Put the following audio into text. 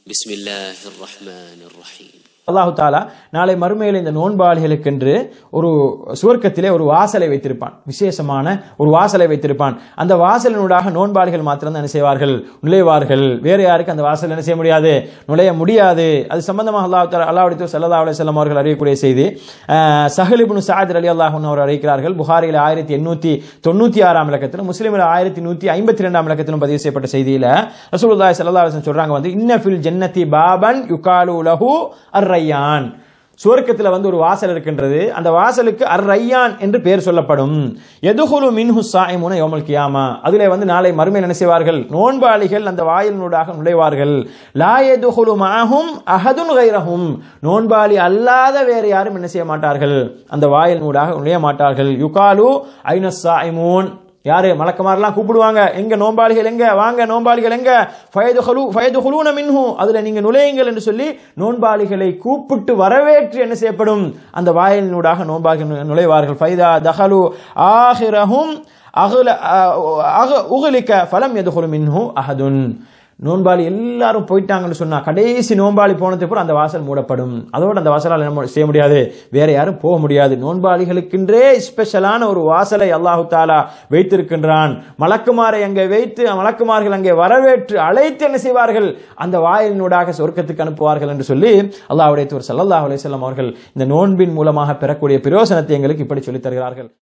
بسم الله الرحمن الرحيم அல்லாஹு தாலா நாளை மறுமையில் இந்த நோன்பாளிகளுக்கென்று ஒரு சுவர்க்கத்திலே ஒரு வாசலை வைத்திருப்பான் விசேஷமான ஒரு வாசலை வைத்திருப்பான் அந்த வாசலினூடாக நோன்பாளிகள் மாத்திரம் தான் என்ன செய்வார்கள் நுழைவார்கள் வேறு யாருக்கு அந்த வாசல் என்ன செய்ய முடியாது நுழைய முடியாது அது சம்பந்தமாக அல்லாஹ் தாலா அல்லாஹ் சல்லா அலுவலம் அவர்கள் அறியக்கூடிய செய்தி அஹ், சஹல் இப்னு சாத் அலி அல்லாஹூன் அவர் அறிவிக்கிறார்கள் புகாரில் ஆயிரத்தி எண்ணூத்தி தொண்ணூத்தி ஆறாம் இலக்கத்திலும் முஸ்லீமில் ஆயிரத்தி நூத்தி ஐம்பத்தி ரெண்டாம் இலக்கத்திலும் பதிவு செய்யப்பட்ட செய்தியில ரசூலுல்லாஹி ஸல்லல்லாஹு அலைஹி வஸல்லம் சொல்றாங்க வந்து இன்ன ஃபில் ஜன்னதி பாபன் யுகாலு லஹு அர் ரையான் சுவர்க்கத்தில் வந்து ஒரு வாசல் இருக்கின்றது அந்த வாசலுக்கு அர் ரையான் என்று பெயர் சொல்லப்படும் எதுகுலு மின்ஹு சாயிமுன யோமல் கியாமா அதிலே வந்து நாளை மறுமையில் என்ன செய்வார்கள் நோன்பாளிகள் அந்த வாயிலினூடாக நுழைவார்கள் லா எதுகுலு மாஹும் அஹதுன் கைரஹும் நோன்பாளி அல்லாத வேறு யாரும் என்ன செய்ய மாட்டார்கள் அந்த வாயிலினூடாக நுழைய மாட்டார்கள் யுகாலு ஐனஸ் சாயிமூன் யாரு மலக்குமாரெல்லாம் கூப்பிடுவாங்க எங்க நோம்பாளிகள் எங்க வாங்க நோம்பாளிகள் எங்க ஃபயதுஹலு ஃபயதுஹுலூன மின்ஹு அதுல நீங்க நுழையுங்கள் என்று சொல்லி நோன்பாளிகளை கூப்பிட்டு வரவேற்று என்ன செய்யப்படும் அந்த வாயிலினூடாக நோன்பாளிகள் நு- நுழைவார்கள் ஃபைதா தஹலு ஆஹிரஹும் அகுல அக உகுலிக்க ஃபலம் எதுகுலு மின்ஹு அஹதுன் நோன்பாளி எல்லாரும் போயிட்டாங்கன்னு சொன்னா கடைசி நோன்பாளி போனதுக்கு அப்புறம் அந்த வாசல் மூடப்படும் அதோட அந்த வாசலால் என்ன செய்ய முடியாது வேற யாரும் போக முடியாது நோன்பாளிகளுக்கென்றே ஸ்பெஷலான ஒரு வாசலை அல்லாஹு தாலா வைத்திருக்கின்றான் மலக்குமாரை அங்கே வைத்து மலக்குமார்கள் அங்கே வரவேற்று அழைத்து என்ன செய்வார்கள் அந்த வாயிலினூடாக சொர்க்கத்துக்கு அனுப்புவார்கள் என்று சொல்லி அல்லாஹ்வுடைய தூர் ஸல்லல்லாஹு அலைஹி வஸல்லம் அவர்கள் இந்த நோன்பின் மூலமாக பெறக்கூடிய பிரயோசனத்தை எங்களுக்கு இப்படி சொல்லித் தருகிறார்கள்